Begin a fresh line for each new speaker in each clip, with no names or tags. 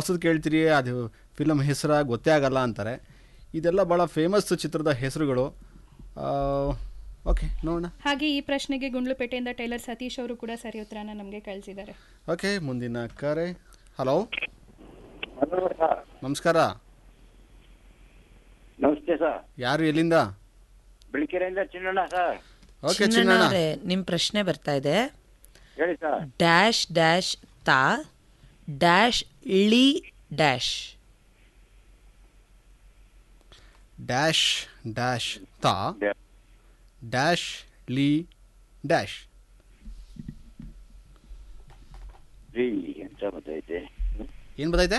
ಹೊಸದು ಕೇಳ್ತೀರಿ ಅದು ಫಿಲಮ್ ಹೆಸರ ಗೊತ್ತೇ ಆಗಲ್ಲ ಅಂತಾರೆ ಇದೆಲ್ಲ ಭಾಳ ಫೇಮಸ್ ಚಿತ್ರದ ಹೆಸರುಗಳು ಓಕೆ ನೋಡೋಣ
ಹಾಗೆ ಈ ಪ್ರಶ್ನೆಗೆ ಗುಂಡ್ಲುಪೇಟೆಯಿಂದ ಟೈಲರ್ ಸತೀಶ್ ಅವರು ಕೂಡ ಸರಿ ಉತ್ತರನ ನಮಗೆ ಕಳಿಸಿದ್ದಾರೆ
ಓಕೆ ಮುಂದಿನ ಕರೆ ಹಲೋ
ಹಲೋ ಸರ್
ನಮಸ್ಕಾರ
ನಮಸ್ತೆ ಸರ್
ಯಾರು ಎಲ್ಲಿಂದ
ಬೆಳಕೆರೆಯಿಂದ ಚಿನ್ನಣ್ಣ ಸರ್
ಓಕೆ
ಚಿನ್ನಣ್ಣ
ಚಿನ್ನಣ್ಣ
ಅವರೇ ನಿಮ್ಮ ಪ್ರಶ್ನೆ ಬರ್ತಾ ಇದೆ
ಹೇಳಿ ಸರ್
ಡ್ಯಾಶ್ ಡ್ಯಾಶ್ ತಾ ಡ್ಯಾಶ್ ಇಳಿ ಡ್ಯಾಶ್
ಡ್ಯಾಶ್ ಡ್ಯಾಶ್ ತಾ ಡ್ಯಾಶ್ ಲೀ ಡ್ಯಾಶ್
ರೀ ಅಂತ ಗೊತ್ತೈತೆ
ಏನು ಬರ್ತೈತೆ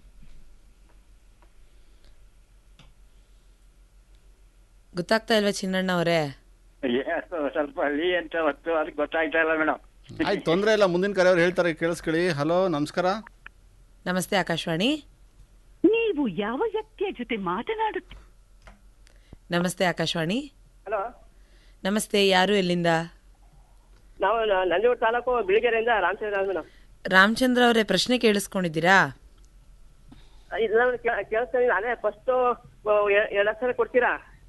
ಗೊತ್ತಾಗ್ತಾ ಇಲ್ವಾ ಚಿನ್ನಣ್ಣ ಅವರೇ
ಏನು ಸ್ವಲ್ಪ ಲೀ ಅಂತ ಹೊತ್ತು ಅದಕ್ಕೆ ಗೊತ್ತಾಗ್ತಾ ಇಲ್ಲ ಮೇಡಮ್
ಆಯ್ತು ತೊಂದರೆ ಇಲ್ಲ ಮುಂದಿನ ಕರೆಯವ್ರು ಹೇಳ್ತಾರೆ ಕೇಳಿಸ್ಕೊಳ್ಳಿ ಹಲೋ ನಮಸ್ಕಾರ
ನಮಸ್ತೆ ಆಕಾಶವಾಣಿ
ನೀವು ಯಾವ ವ್ಯಕ್ತಿಯ ಜೊತೆ ಮಾತನಾಡುತ್ತೀರಿ
ನಮಸ್ತೆ ಆಕಾಶವಾಣಿ
ಹಲೋ
ನಮಸ್ತೆ ಯಾರು ಎಲ್ಲಿಂದ
ನಾವು ನ- ನಂಜನಗೂಡು ತಾಲೂಕು ಬಿಳಿಗೆರೆಯಿಂದ ರಾಮಚಂದ್ರ ಮೇಡಮ್
ರಾಮಚಂದ್ರ ಅವರೇ ಪ್ರಶ್ನೆ ಕೇಳಿಸ್ಕೊಂಡಿದ್ದೀರಾ
ಇಲ್ಲ ಕೇಳಿಸ್ತೀನಿ ಅದೇ ಫಸ್ಟ್ ಎರಡು ಅಕ್ಷರ ಕೊಡ್ತೀರಾ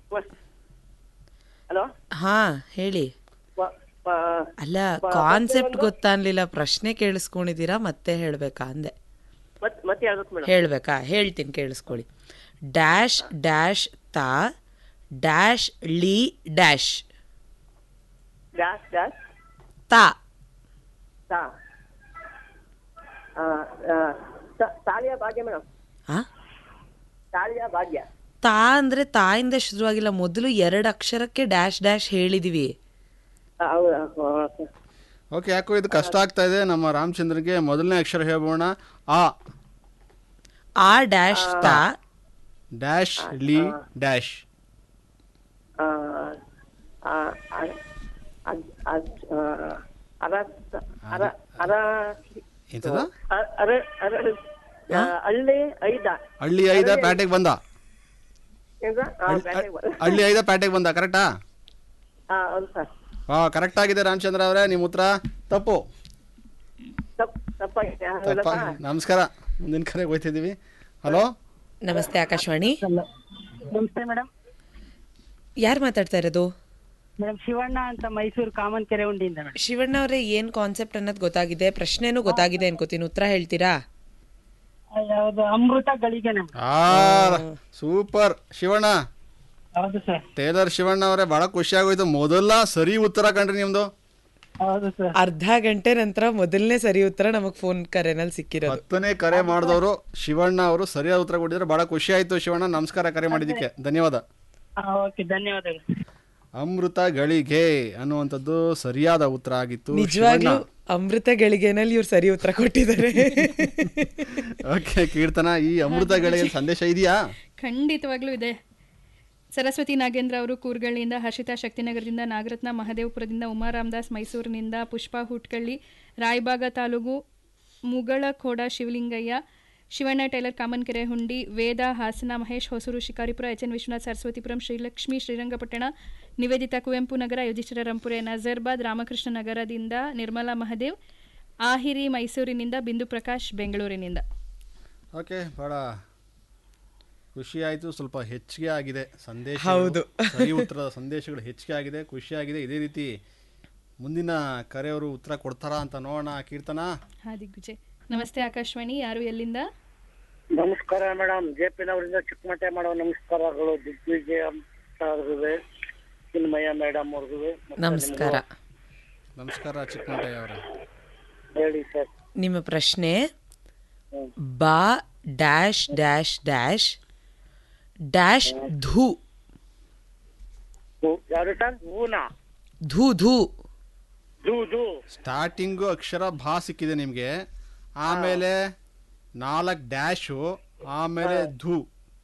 ಹಲೋ
ಹಾ ಹೇಳಿ ಅಲ್ಲ ಕಾನ್ಸೆಪ್ಟ್ ಗೊತ್ತಾಗ್ಲಿಲ್ಲ ಪ್ರಶ್ನೆ ಕೇಳಿಸ್ಕೊಂಡಿದ್ದೀರಾ ಮತ್ತೆ ಹೇಳ್ಬೇಕಾ ಅಂದೆ
ಮತ್ತೆ ಮತ್ತೆ ಹೇಳ್ಬೇಕು ಮೇಡಮ್
ಹೇಳ್ಬೇಕಾ ಹೇಳ್ತೀನಿ ಕೇಳಿಸ್ಕೊಳ್ಳಿ ಡ್ಯಾಶ್ ಡ್ಯಾಶ್ ತಾ ಡ್ಯಾಶ್ ಳಿ ಡ್ಯಾಶ್
ಡ್ಯಾಶ್ ಡ್ಯಾಶ್
ತಾ
ತಾ ಆ, ಆ, ತ- ತಾಳಿಯ ಭಾಗ್ಯ ಮೇಡಮ್
ಆ?
ತಾಳಿಯ ಭಾಗ್ಯ
ತಾ ಅಂದ್ರೆ ತಾಯಿಂದ ಶುರುವಾಗಿಲ್ಲ ಮೊದಲು ಎರಡು ಅಕ್ಷರಕ್ಕೆ ಡ್ಯಾಶ್ ಡ್ಯಾಶ್ ಹೇಳಿದೀವಿ
ಆ, ಹೌದಾ ಆ, ಸರ್.
ಓಕೆ ಯಾಕೋ ಇದು ಕಷ್ಟ ಆಗ್ತಾ ಇದೆ ನಮ್ಮ ರಾಮಚಂದ್ರಗೆ ಮೊದಲನೇ ಅಕ್ಷರ ಹೇಳ್ಬೋಣ ಆ
ಆ ಡ್ಯಾಶ್ ತಾ
ಡ್ಯಾಶ್ ಲೀ ಡ್ಯಾಶ್
ಆ, ಆ, ಆ, ಅದ್- ಅದ್- ಆ, ಅರ ಅರ ಅರ
ಎಂತದ
ಅ- ಅರ ಅರ ಆ, ಹಳ್ಳಿ ಐದ
ಹಳ್ಳಿ ಐದ ಪ್ಯಾಟೆಗೆ ಬಂದ
ಏನ್ರ? ಆ, ಬ್ಯಾಟಿಗೆ ಬ-
ಹಳ್ಳಿ ಐದ ಪ್ಯಾಟೆಗೆ ಬಂದ ಕರೆಕ್ಟಾ
ಆ, ಹೌದು ಸರ್
ಹಾ ಕರೆಕ್ಟ್ ಆಗಿದೆ ರಾಮಚಂದ್ರ ಅವರೇ ನಿಮ್ಮ ಉತ್ತರ ತಪ್ಪು
ತಪ್ಪ ತಪ್ಪಾಗಿದೆ
ತಪ್ಪ
ಹೌದಪ್ಪ?
ನಮಸ್ಕಾರ ಮುಂದಿನ ಕರೆಗೆ ಹೋಯ್ತಿದ್ದೀವಿ ಹಲೋ
ನಮಸ್ತೆ ಆಕಾಶವಾಣಿ
ನಮಸ್ತೆ ಮೇಡಮ್
ಯಾರು ಮಾತಾಡ್ತಾ ಇರೋದು
ಮೇಡಮ್ ಶಿವಣ್ಣ ಅಂತ ಮೈಸೂರು ಕಾಮನ್ ಕೆರೆ ಉಂಡಿಯಿಂದ ಮೇಡಮ್
ಶಿವಣ್ಣ ಅವರೇ ಏನ್ ಕಾನ್ಸೆಪ್ಟ್ ಅನ್ನೋದು ಗೊತ್ತಾಗಿದೆ ಪ್ರಶ್ನೆನೂ ಗೊತ್ತಾಗಿದೆ ಅನ್ಕೋತೀನಿ ಉತ್ತರ ಹೇಳ್ತೀರಾ
ಯಾವ್ದು ಅಮೃತ ಗಳಿಗೆ ಮೇಡಮ್
ಆ ಸೂಪರ್ ಶಿವಣ್ಣ
ಹೌದು ಸರ್
ಟೇಲರ್ ಶಿವಣ್ಣ ಅವರೇ ಬಹಳ ಖುಷಿ ಆಗೋಯ್ತು ಮೊದಲ ಸರಿ ಉತ್ತರ ಕಂಡ್ರಿ ನಿಮ್ದು
ಹೌದು ಸರ್
ಅರ್ಧ ಗಂಟೆ ನಂತರ ಮೊದಲನೇ ಸರಿ ಉತ್ತರ ನಮಗ್ ಫೋನ್ ಕರೆನಲ್ಲಿ ಸಿಕ್ಕಿರೋದು
ಹತ್ತನೇ ಕರೆ ಮಾಡಿದವರು ಶಿವಣ್ಣ ಅವರು ಸರಿಯಾದ ಉತ್ತರ ಕೊಟ್ಟಿದ್ರೆ ಬಹಳ ಖುಷಿ ಆಯ್ತು ಶಿವಣ್ಣ ನಮಸ್ಕಾರ ಕರೆ ಮಾಡಿದ್ದಕ್ಕೆ ಧನ್ಯವಾದ
ಓಕೆ ಧನ್ಯವಾದಗಳು
ಅಮೃತ ಗಳಿಗೆ ಅನ್ನುವಂಥದ್ದು ಸರಿಯಾದ ಉತ್ತರ ಆಗಿತ್ತು
ನಿಜವಾಗ್ಲೂ ಅಮೃತ ಗಳಿಗೆನಲ್ಲಿ ಇವ್ರು ಸರಿ ಉತ್ತರ ಕೊಟ್ಟಿದ್ದಾರೆ
ಓಕೆ ಕೀರ್ತನ ಈ ಅಮೃತ ಗಳಿಗೆ ಸಂದೇಶ ಇದೆಯಾ
ಖಂಡಿತವಾಗ್ಲೂ ಇದೆ ಸರಸ್ವತಿ ನಾಗೇಂದ್ರ ಅವರು ಕೂರ್ಗಳಿಂದ ಹರ್ಷಿತಾ ಶಕ್ತಿನಗರದಿಂದ ನಾಗರತ್ನ ಮಹದೇವಪುರದಿಂದ ಉಮಾ ರಾಮದಾಸ್ ಮೈಸೂರಿನಿಂದ Pushpa Hutkalli Raybag taluk Mugalkhod Shivalingaiah Shivanna tailor Kamankere Hundi Veda Hassan Mahesh Hosur Shikaripura H N Vishwanath Saraswathipuram Srilakshmi Srirangapatna Nivedita Kuvempu Nagar Yudhishthira Rampure Nazarbad Ramakrishna ನಗರದಿಂದ ನಿರ್ಮಲಾ ಮಹದೇವ್ ಆಹಿರಿ ಮೈಸೂರಿನಿಂದ ಬಿಂದು ಪ್ರಕಾಶ್ ಬೆಂಗಳೂರಿನಿಂದ
ಓಕೆ ಬಹಳ ಖುಷಿ ಆಯ್ತು ಸ್ವಲ್ಪ ಹೆಚ್ಚಿಗೆ ಆಗಿದೆ ಸಂದೇಶ
ಹೌದು.
ಸರಿ ಉತ್ತರದ ಸಂದೇಶಗಳು ಹೆಚ್ಚಿಗೆ ಆಗಿದೆ ಖುಷಿ ಆಗಿದೆ ಇದೇ ರೀತಿ ಮುಂದಿನ ಕರೆಯವರು ಉತ್ತರ ಕೊಡ್ತಾರಾ ಅಂತ ನೋಡೋಣ ಕೀರ್ತನ
ಹಾ ದಿಗ್ವಿಜಯ್ ನಮಸ್ತೆ ಆಕಾಶವಾಣಿ ಯಾರು ಎಲ್ಲಿಂದ
ನಮಸ್ಕಾರ ಮೇಡಮ್ ಜೆ ಪಿ ನವರಿಂದ ಚಿಕ್ಕಮಟ್ಟೆ ಮಾಡೋ ನಮಸ್ಕಾರಗಳು ದಿಗ್ವಿಜಯ ಅವ್ರಿಗೂ ಚಿನ್ಮಯ್ಯ ಮೇಡಮ್ ಅವ್ರಿಗೂ
ನಮಸ್ಕಾರ
ನಮಸ್ಕಾರ ಚಿಕ್ಕಮಂಟಯ್ಯ ಅವರೇ
ಹೇಳಿ ಸರ್
ನಿಮ್ಮ ಪ್ರಶ್ನೆ ಬಾ ಡ್ಯಾಶ್ ಡ್ಯಾಶ್ ಡ್ಯಾಶ್ ಡ್ಯಾಶ್ ಧೂ
ಯಾರು ಸರ್ ಹೂನಾ
ಧೂ ಧೂ
ಧೂ ಧೂ
ಸ್ಟಾರ್ಟಿಂಗು ಅಕ್ಷರ ಭಾ ಸಿಕ್ಕಿದೆ ನಿಮಗೆ ಆಮೇಲೆ ನಾಲ್ಕು ಡ್ಯಾಶು ಆಮೇಲೆ ಧೂ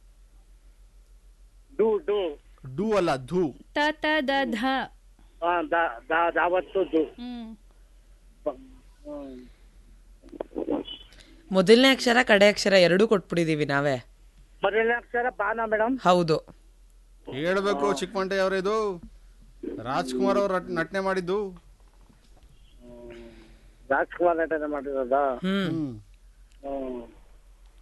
ಧೂ ಧೂ
ಡು ಅಲ್ಲ ಧೂ
ತ ತ ದ ಧ
ಹಾ ದಾ ದಾ ದಾವತ್ತು ಧೂ
ಹ್ಮ್
ಹ್ಮ್.
ಮೊದಲನೇ ಅಕ್ಷರ ಕಡೆ ಅಕ್ಷರ ಎರಡೂ ಕೊಟ್ಬಿಟ್ಟಿದೀವಿ ನಾವೇ
ಮೊದಲನೇ ಅಕ್ಷರ ಬಾನ ಮೇಡಮ್
ಹೌದು
ಹೇಳ್ಬೇಕು ಚಿಕ್ಕಮಂಟಯ್ಯ ಅವರೇ ಇದು ರಾಜ್ಕುಮಾರ್ ಅವರು ನಟನೆ ಮಾಡಿದ್ದು
ರಾಜ್ಕುಮಾರ್ ನಟನೆ ಮಾಡಿರೋದಾ
ಹ್ಮ್
ಹ್ಮ್
ಹ್ಮ್